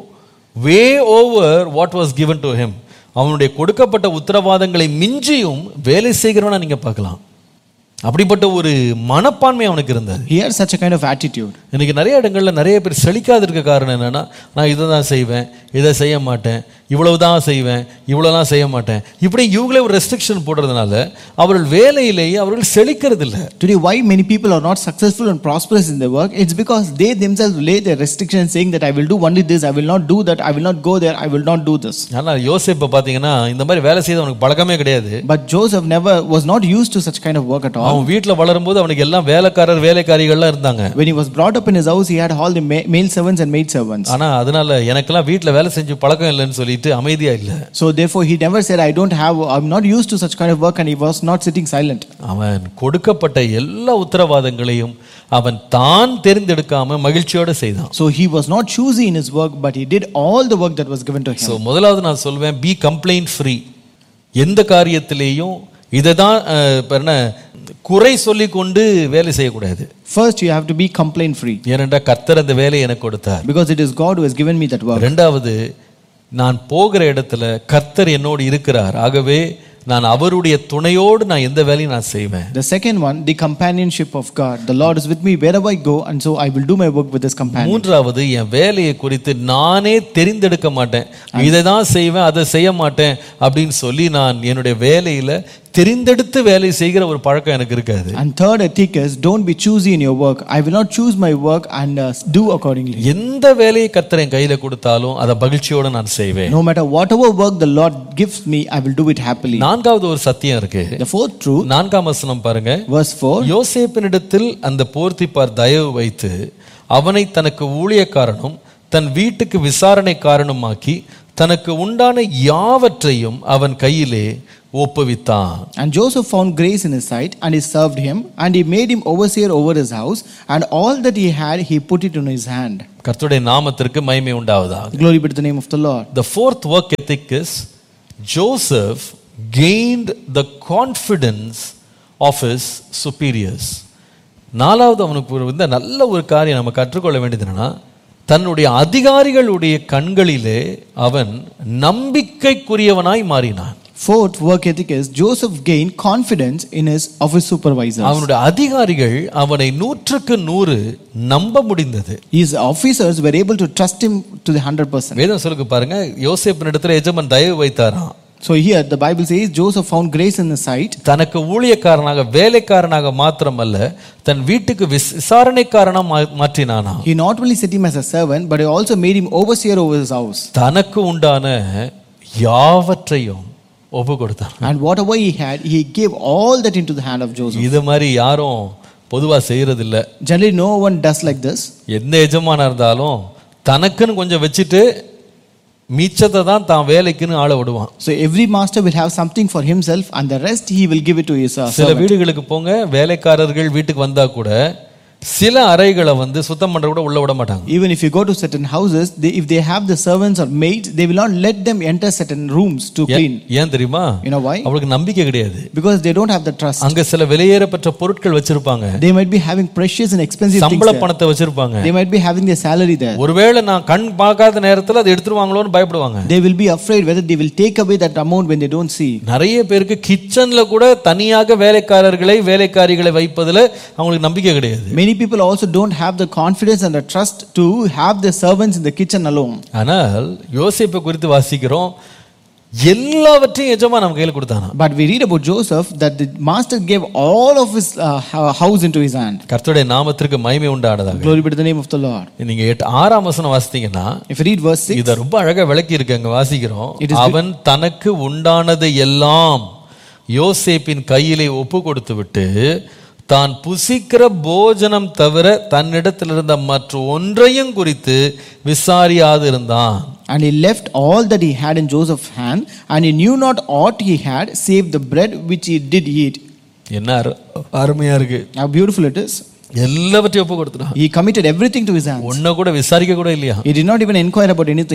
way over what was given to him அவனுடைய கொடுக்கப்பட்ட உத்தரவாதங்களை மிஞ்சியும் வேலை செய்கிறவனா நீங்க பார்க்கலாம் அப்படிப்பட்ட ஒரு மனப்பான்மை அவனுக்கு இருந்தது He had such a kind of attitude. இன்னைக்கு நிறைய இடங்கள்ல நிறைய பேர் செழிக்காது இருக்க காரணம் என்னன்னா நான் இதை தான் செய்வேன் இதை செய்ய மாட்டேன் இவ்வளவு தான் செய்வேன் இவ்வளவுதான் செய்ய மாட்டேன் இப்படி இவங்களே ஒரு ரெஸ்ட்ரிக்ஷன் போடுறதுனால அவர்கள் வேலையிலேயே அவர்கள் செழிக்கிறது இல்ல Today, why many people are not successful and prosperous in their work? It's because they themselves lay their restrictions saying that I will do only this, I will not do that, I will not go there, I will not do this. ஆனா யோசேப்பை பார்த்தீங்கன்னா இந்த மாதிரி வேலை செய்து அவனுக்கு பழக்கமே கிடையாது But Joseph never was not used to such kind of work at all. அவன் வீட்டில் வளரும்போது அவனுக்கு எல்லாம் வேலைக்காரர் வேலைக்காரிகள்லாம் இருந்தாங்க When he was brought up in his house, he had all the ma- male servants and maid servants. ஆனா அதனால எனக்கெல்லாம் வீட்டில் வேலை செஞ்சு பழக்கம் இல்லைன்னு சொல்லிட்டு அமைதியா இல்லை So therefore, he never said, I don't have, I'm not used to such kind of work, and he was not sitting silent. அவன் கொடுக்கப்பட்ட எல்லா உத்தரவாதங்களையும் அவன் தான் தெரிந்தெடுக்காம மகிழ்ச்சியோட செய்தான் So he was not choosy in his work, but he did all the work that was given to him. So முதலாவது நான் சொல்வேன் பி கம்ப்ளைண்ட் ஃப்ரீ எந்த காரியத்திலேயும் இதை தான் என்ன குறை சொல்லி கொண்டு வேலை செய்யக்கூடாது First, you have to be complaint free ஏனென்றா கர்த்தர் அந்த வேலையை எனக்கு கொடுத்தார் because it is God who has given me that work. ரெண்டாவது நான் போகிற இடத்துல கர்த்தர் என்னோடு இருக்கிறார் ஆகவே நான் அவருடைய துணையோடு நான் எந்த வேலையும் நான் செய்வேன் The second one, the companionship of God. The Lord is with me wherever I go, and so I will do my work with His companion. மூன்றாவது என் வேலையை குறித்து நானே தெரிந்தெடுக்க மாட்டேன் இதை தான் செய்வேன் அதை செய்ய மாட்டேன் அப்படின்னு சொல்லி நான் என்னுடைய வேலையில தெரிந்தெடுத்து வேலை செய்கிற ஒரு பழக்கம் எனக்கு இருக்காது And third ethic is don't be choosy in your work. I will not choose my work and uh, do accordingly. எந்த வேலையை கர்த்தர் என் கையில கொடுத்தாலும் அதை மகிழ்ச்சியோட நான் செய்வேன் No matter whatever work the Lord gives me, I will do it happily. நான்காவது ஒரு சத்தியம் இருக்கு The fourth truth, நான்காம் வசனம் பாருங்க verse 4 யோசேப்பினிடத்தில் அந்த போர்த்திப்பார் தயவு வைத்து அவனை தனக்கு ஊழியக்காரனும் தன் வீட்டுக்கு விசாரணைக்காரனுமாக்கி தனக்கு உண்டான யாவற்றையும் அவன் கையிலே ஒப்புவித்தான் And Joseph found grace in his sight, and he served him, and he made him overseer over his house, and all that he had, he put it in his hand. கர்த்தருடைய நாமத்திற்கு மகிமை உண்டாவதாக Glory be to the name of the Lord. The fourth work ethic is Joseph gained the confidence of his superiors. நாலாவது அவனுக்கு ஒரு இந்த நல்ல ஒரு காரியம் நம்ம கற்றுக்கொள்ள வேண்டியது என்னன்னா தன்னுடைய அதிகாரிகளுடைய கண்களிலே அவன் நம்பிக்கைக்குரியவனாய் மாறினான் Fourth work ethic is Joseph gained confidence in his of his supervisors. அவனுடைய அதிகாரிகள் அவனை நூற்றுக்கு நூறு நம்ப முடிந்தது His officers were able to trust him to the hundred percent. வேதம் சொல்லுக்கு பாருங்க யோசேப்பின் இடத்துல எஜமான் தயவு வைத்தாராம் So here the Bible says Joseph found grace in his sight. தனக்கு ஊழியக்காரனாக வேலைக்காரனாக மாத்திரமல்ல தன் வீட்டுக்கு விஸ்- விசாரணைக்காரனா மா- மாற்றினானா He not only set him as a servant, but he also made him overseer over his house. தனக்கு உண்டான யாவற்றையும் ஒப்பு கொடுத்தான் And whatever he had, he gave all that into the hand of Joseph. இது மாதிரி யாரும் பொதுவா செய்யறது இல்ல Generally, no one does like this. எந்த எஜமானா இருந்தாலும் தனக்குன்னு கொஞ்சம் வச்சுட்டு மிச்சத்தை தான் தான் வேலைக்குன்னு ஆள விடுவான் So every master will have something for himself, and the rest he will give it to his uh, சில servant. வீடுகளுக்கு போங்க வேலைக்காரர்கள் வீட்டுக்கு வந்தா கூட சில அறைகளை வந்து சுத்தம் பண்ற கூட உள்ள விட மாட்டாங்க Even if you go to certain houses, they, if they have the servants or maids, they will not let them enter certain rooms to ஏன் clean. ஏன் தெரியுமா You know why? அவளுக்கு நம்பிக்கை கிடையாது Because they don't have the trust. அங்க சில வெளியேறப்பட்ட பொருட்கள் வச்சிருப்பாங்க They might be having precious and expensive things. சம்பள There. பணத்தை வச்சிருப்பாங்க They might be having their salary there. ஒருவேளை நான் கண் பார்க்காத நேரத்துல அதை எடுத்துருவாங்களோன்னு பயப்படுவாங்க They will be afraid whether they will take away that amount when they don't see. நிறைய பேருக்கு கிச்சன்ல கூட தனியாக வேலைக்காரர்களை வேலைக்காரிகளை வைப்பதுல அவங்களுக்கு நம்பிக்கை கிடையாது Many people also don't have the confidence and the trust to have their servants in the kitchen alone. ஆனால் யோசிப்பை குறித்து வாசிக்கிறோம் எல்லாவற்றையும் எஜமா நம்ம கையில கொடுத்தானா But we read about Joseph that the master gave all of his uh, hou- house into his hand. கர்த்தருடைய நாமத்திற்கு மகிமை உண்டானதாக Glory be to the name of the Lord. நீங்க எட்டு ஆறாம் வசனம் வாசித்தீங்கன்னா If you read verse 6, இத ரொம்ப அழகா விளக்கி இருக்கு அங்க வாசிக்கிறோம் It is அவன் தனக்கு உண்டானது எல்லாம் யோசேப்பின் கையிலே ஒப்பு கொடுத்து விட்டு தான் புசிக்கிற போஜனம் தவிர தன்னிடத்தில் இருந்த மற்ற ஒன்றையும் குறித்து விசாரியாது இருந்தான் and he left all that he had in Joseph's hand, and he knew not aught he had save the bread which he did eat. என்ன அரு- அருமையா இருக்கு How beautiful it is. எல்லாவற்றையும் ஒப்பு கொடுத்துட்டான் He committed everything to his hands. ஒன்ன கூட விசாரிக்க கூட இல்லையா He did not even inquire about anything.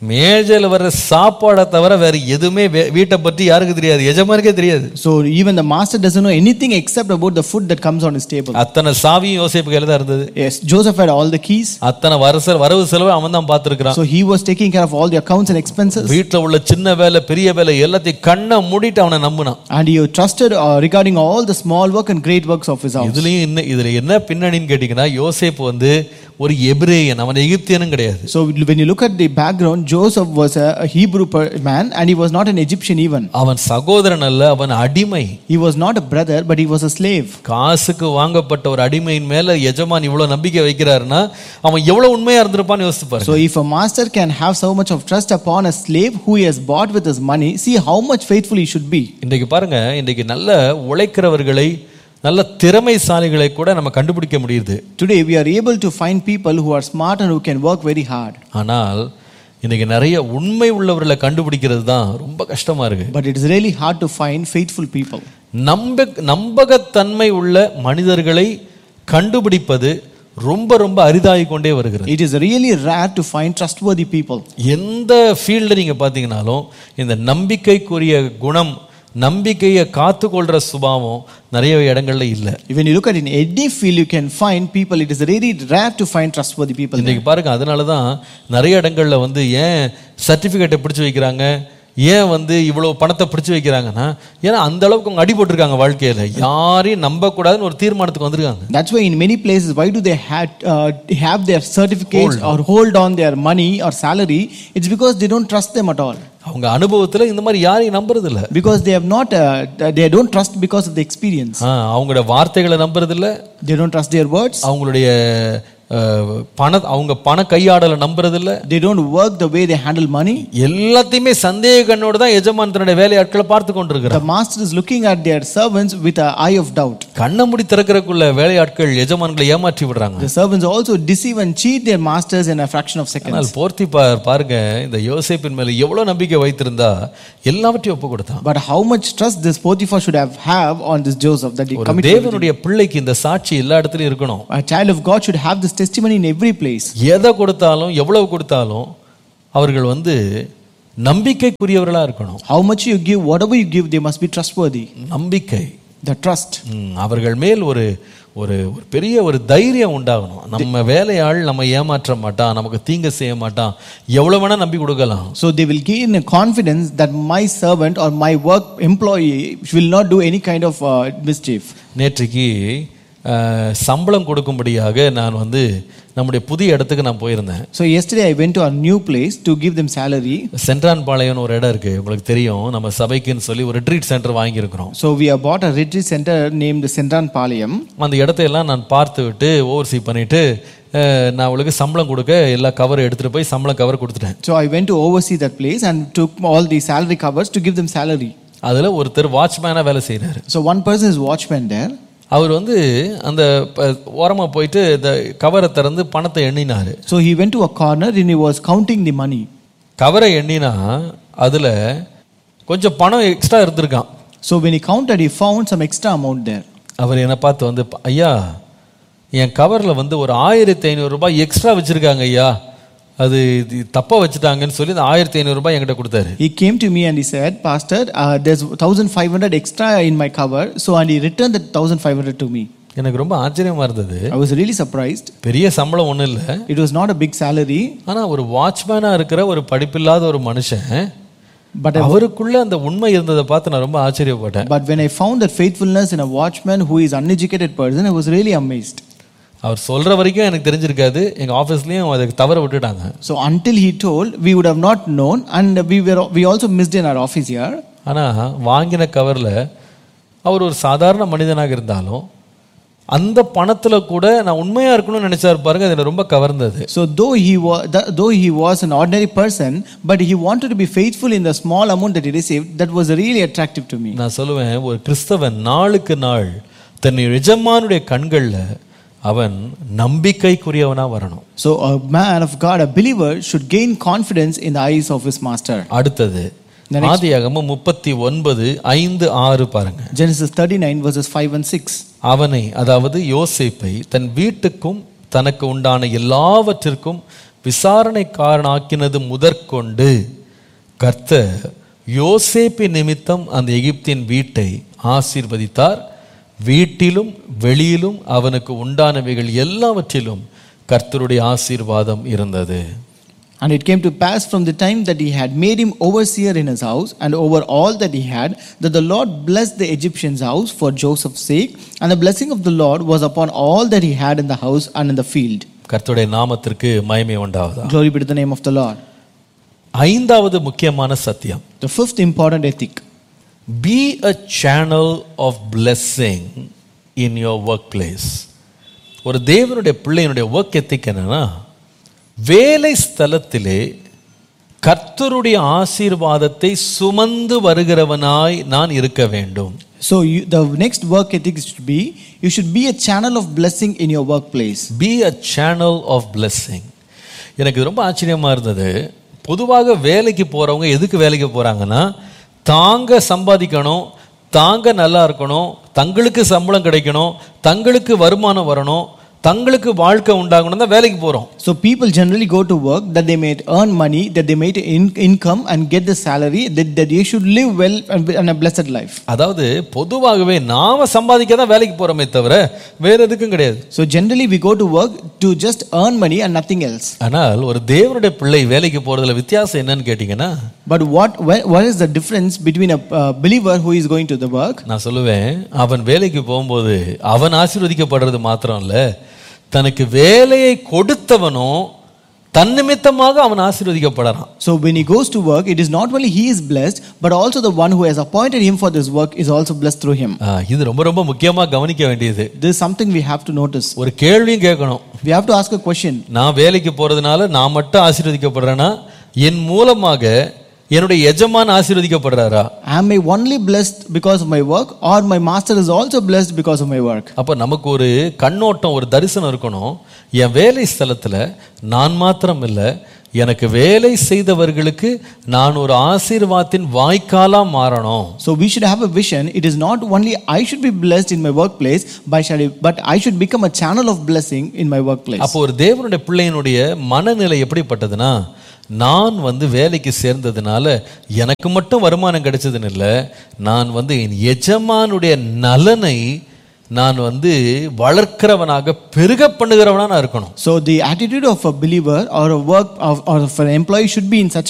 மேஜையில் வர்ற சாப்பாடை தவிர வேற எதுவுமே வே- வீட்டை பற்றி யாருக்கு தெரியாது எஜமானுக்கே தெரியாது So even the master doesn't know anything except about the food that comes on his table. அத்தனை சாவியும் யோசேப்பு கையில தான் இருந்தது Yes, Joseph had all the keys. அத்தனை வரச வரவு செலவு அவன் தான் பார்த்துருக்கிறான் So he was taking care of all the accounts and expenses. வீட்டில் உள்ள சின்ன வேலை பெரிய வேலை எல்லாத்தையும் கண்ணை மூடிட்டு அவனை நம்பினான் And he trusted uh, regarding all the small work and great works of his house. இதுலயும் என்ன இதுல என்ன பின்னணின்னு கேட்டீங்கன்னா யோசேப்பு வந்து ஒரு எபிரேயன் அவன் எகிப்தியனும் கிடையாது So when you look at the background, Joseph was a, a Hebrew per- man and he was not an Egyptian even. அவன் சகோதரன் அல்ல அவன் அடிமை He was not a brother, but he was a slave. காசுக்கு வாங்கப்பட்ட ஒரு அடிமையின் மேல எஜமான் இவ்வளவு நம்பிக்கை வைக்கிறாருன்னா அவன் எவ்வளவு உண்மையா இருந்திருப்பான்னு யோசிச்சு பாருங்க So if a master can have so much of trust upon a slave who he has bought with his money, see how much faithful he should be. இன்றைக்கு பாருங்க இன்றைக்கு நல்ல உழைக்கிறவர்களை நல்ல திறமைசாலிகளை கூட நம்ம கண்டுபிடிக்க முடியுது Today we are able to find people who are smart and who can work very hard. ஆனால் இன்னைக்கு நிறைய உண்மை உள்ளவர்களை கண்டுபிடிக்கிறது தான் ரொம்ப கஷ்டமா இருக்கு But it is really hard to find faithful people. நம்ப நம்பகத்தன்மை உள்ள மனிதர்களை கண்டுபிடிப்பது ரொம்ப ரொம்ப அரிதாகி கொண்டே வருகிறது It is really rare to find trustworthy people. எந்த ஃபீல்டில் நீங்க பார்த்தீங்கன்னாலும் இந்த நம்பிக்கைக்குரிய குணம் நம்பிக்கையை காத்துக்கொள்ற சுபாவம் நிறைய இடங்கள்ல இல்லை When you look at in any field, you can find people. It is really rare to find trustworthy people. there. இன்னைக்கு பாருங்க அதனால தான் நிறைய இடங்கள்ல வந்து ஏன் சர்டிஃபிகேட்டை பிடிச்சு வைக்கிறாங்க ஏன் வந்து இவ்வளவு பணத்தை பிடிச்சு வைக்கிறாங்கன்னா ஏன்னா அந்த அளவுக்கு அவங்க அடி போட்டிருக்காங்க வாழ்க்கையில யாரையும் நம்பக்கூடாதுன்னு ஒரு தீர்மானத்துக்கு வந்திருக்காங்க That's why in many places, why do they have, uh, have their certificates or hold on their money or salary? It's because they don't trust them at all. அவங்க அனுபவத்துல இந்த மாதிரி யாரையும் நம்புறது இல்ல Because they have not, uh, they don't trust because of the experience. ஆ, அவங்களோட வார்த்தைகளை நம்புறது இல்ல They don't trust their words. அவங்களுடைய அஹ், பண அவங்க பண கையாடலை நம்புறது இல்ல They don't work the way they handle money. எல்லாத்தையுமே சந்தேக கண்ணோட தான் எஜமான் தன்னுடைய வேலையாட்களை பார்த்து The கொண்டிருக்கிறார் master is looking at their servants with an eye of doubt. கண்ணை மூடி திறக்கிறதுக்குள்ள வேலையாட்கள் எஜமான்களை ஏமாற்றி விடுறாங்க The servants also deceive and cheat their masters in a fraction of seconds. ஆனால் போர்த்தி பார் பாருங்க இந்த யோசேப்பின் மேல எவ்வளவு நம்பிக்கை வைத்திருந்தா எல்லாவற்றையும் ஒப்பு கொடுத்தான் But how much trust this Potiphar should have have on this Joseph that he ஒரு committed? தேவனுடைய பிள்ளைக்கு இந்த சாட்சி எல்லா இடத்துலயும் இருக்கணும் A child of God should have this testimony in every place. எதை கொடுத்தாலும் எவ்வளவு கொடுத்தாலும் அவர்கள் வந்து நம்பிக்கைக்குரியவர்களா இருக்கணும் How much you give, whatever you give, they must be trustworthy. நம்பிக்கை The trust. ம், அவர்கள் மேல் ஒரு ஒரு ஒரு பெரிய ஒரு தைரியம் உண்டாகணும் நம்ம வேலையாள் நம்ம ஏமாற்ற மாட்டான் நமக்கு தீங்கு செய்ய மாட்டான் எவ்வளவு வேணா நம்பி கொடுக்கலாம் So they will gain a confidence that my servant or my work employee will not do any kind of uh, mischief. நேற்றைக்கு அஹ், சம்பளம் கொடுக்கும்படியாக நான் வந்து நம்முடைய புதிய இடத்துக்கு நான் போயிருந்தேன் So yesterday I went to a new place to give them salary. சென்ட்ரான் பாளையம்னு ஒரு இடம் இருக்கு உங்களுக்கு தெரியும் நம்ம சபைக்குன்னு சொல்லி ஒரு ரிட்ரீட் சென்டர் வாங்கியிருக்கிறோம் So we have bought a retreat center named Sendran Palayam. அந்த இடத்தையெல்லாம் நான் பார்த்து விட்டு ஓவர்சி பண்ணிட்டு அஹ், நான் அவளுக்கு சம்பளம் கொடுக்க எல்லா கவர் எடுத்துட்டு போய் சம்பளம் கவர் கொடுத்துட்டேன் So I went to oversee that place and took all the salary covers to give them salary. அதுல ஒருத்தர் வாட்ச்மேனா வேலை செய்றாரு So one person is watchman there. அவர் வந்து அந்த ப- ஓரமா போயிட்டு இந்த கவரை திறந்து பணத்தை எண்ணினாரு So he went to a corner and he was counting the money. கவரை எண்ணினா அதுல கொஞ்சம் பணம் எக்ஸ்ட்ரா இருந்திருக்கான் So when he counted, he found some extra amount there. அவர் என்னை பார்த்து வந்து ஐயா என் கவரில் வந்து ஒரு ஆயிரத்தி ஐநூறு ரூபாய் எக்ஸ்ட்ரா வச்சிருக்காங்க ஐயா அது இது தப்பா வச்சுட்டாங்கன்னு சொல்லி அந்த ஆயிரத்தி ஐநூறு ரூபாய் என்கிட்ட கொடுத்தாரு He came to me and he said, Pastor, uh, there's 1500 extra in my cover. So and he returned that 1500 to me. எனக்கு ரொம்ப ஆச்சரியமா இருந்தது I was really surprised. பெரிய சம்பளம் ஒன்றும் இல்லை It was not a big salary, ஆனா ஒரு வாட்ச்மேனா இருக்கிற ஒரு படிப்பில்லாத ஒரு மனுஷன் but I, அவருக்குள்ள அந்த உண்மை இருந்ததை பார்த்து நான் ரொம்ப ஆச்சரியப்பட்டேன் but when I found that faithfulness in a watchman who is uneducated person, I was really amazed. அவர் சொல்ற வரைக்கும் எனக்கு தெரிஞ்சிருக்காது எங்க ஆஃபீஸ்லயும் அதுக்கு தவற விட்டுட்டாங்க So until he told, we would have not known, and we were we also missed in our office here. ஆனா வாங்கின கவர்ல அவர் ஒரு சாதாரண மனிதனாக இருந்தாலும் அந்த பணத்துல கூட நான் உண்மையா இருக்கணும்னு நினைச்சாரு பாருங்க அது எனக்கு ரொம்ப கவர்ந்தது So though he was though he was an ordinary person, but he wanted to be faithful in the small amount that he received. That was really attractive to me. நான் சொல்லுவேன் ஒரு கிறிஸ்தவன் நாளுக்கு நாள் தன் எஜமானுடைய கண்கள்ல அவன் நம்பிக்கைக்குரியவனா வரணும் So a man of God, a believer, should gain confidence in the eyes of his master. அடுத்தது The next- ஆதியாகமம் முப்பத்தி ஒன்பது ஐந்து ஆறு பாருங்க Genesis 39 verses 5 and 6. அவனை அதாவது யோசேப்பை தன் வீட்டுக்கும் தனக்கு உண்டான எல்லாவற்றிற்கும் விசாரணைக்காரனாக்கினது முதற்கொண்டு கர்த்தர் யோசேப்பு நிமித்தம் அந்த எகிப்தின் வீட்டை ஆசீர்வதித்தார் வீட்டிலும் வெளியிலும் அவனுக்கு உண்டானவைகள் எல்லாவற்றிலும் கர்த்தருடைய ஆசீர்வாதம் இருந்தது And it came to pass from the time that he had made him overseer in his house and over all that he had, that the Lord blessed the Egyptian's house for Joseph's sake, and the blessing of the Lord was upon all that he had in the house and in the field. கர்த்தருடைய நாமத்திற்கு மகிமை உண்டாவதா Glory be to the name of the Lord. ஐந்தாவது முக்கியமான சத்தியம் The fifth important ethic be a channel of blessing in your workplace ஒரு தேவனுடைய பிள்ளையினுடைய work ethic என்னன்னா வேலை ஸ்தலத்திலே கர்த்தருடைய ஆசீர்வாதத்தை சுமந்து வருகிறவனாய் நான் இருக்க வேண்டும் So, you, the next work ethic should be you should be a channel of blessing in your workplace. Be a channel of blessing எனக்கு இது ரொம்ப ஆச்சரியமா இருந்தது பொதுவாக வேலைக்கு போறவங்க எதுக்கு வேலைக்கு போறாங்கன்னா தாங்க சம்பாதிக்கணும் தாங்க நல்லா இருக்கணும் தங்களுக்கு சம்பளம் கிடைக்கணும் தங்களுக்கு வருமானம் வரணும் தங்களுக்கு வாழ்க்கை உண்டாகணும் தான் வேலைக்கு போறோம் So, people generally go to work that they may earn money, that they may in- income and get the salary, that, that they should live well and, and a blessed life. அதாவது பொதுவாகவே நாம சம்பாதிக்க தான் வேலைக்கு போறோமே தவிர வேற எதுக்கும் கிடையாது So generally we go to work to just earn money and nothing else. ஆனால் ஒரு தேவனுடைய பிள்ளை வேலைக்கு போறதுல வித்தியாசம் என்னன்னு கேட்டீங்கன்னா But what wh- what is the difference between a uh, believer who is going to the work நான் சொல்லுவேன் அவன் வேலைக்கு போகும்போது அவன் ஆசீர்வதிக்கப்படுறது மாத்திரம் இல்ல தனக்கு வேலையை கொடுத்தவனும் தன்னிமித்தமாக அவன் ஆசீர்வதிக்கப்படுறான் so when he goes to work it is not only he is blessed but also the one who has appointed him for this work is also blessed through him. ஆ, இது ரொம்ப ரொம்ப முக்கியமா கவனிக்க வேண்டியது This is something we have to notice. ஒரு கேள்வியும் கேட்கணும் We have to ask a question. நான் வேலைக்கு போறதுனால நான் மட்டும் ஆசீர்வதிக்கப்படுறேன்னா என் மூலமாக என்னுடைய எஜமான் ஆசீர்வதிக்கப்படுறாரா Am I only blessed because of my work or my master is also blessed because of my work? அப்ப நமக்கு ஒரு கண்ணோட்டம் ஒரு தரிசனம் இருக்கணும் என் வேலை ஸ்தலத்துல நான் மாத்திரம் இல்லை எனக்கு வேலை செய்தவர்களுக்கு நான் ஒரு ஆசீர்வாதத்தின் வாய்க்காலா மாறணும் So we should have a vision. It is not only I should be blessed in my workplace, but shall I- but I should become a channel of blessing in my workplace. அப்போ ஒரு தேவனுடைய பிள்ளையினுடைய மனநிலை எப்படிப்பட்டதுன்னா நான் வந்து வேலைக்கு சேர்ந்ததுனால எனக்கு மட்டும் வருமானம் கிடைச்சதுன்னு இல்லை நான் வந்து என் எஜமானுடைய நலனை நான் வந்து வளர்க்கிறவனாக பெருக பண்ணுகிறவனா நான் இருக்கணும் So the attitude of a believer or a work of, or of an employee should be in such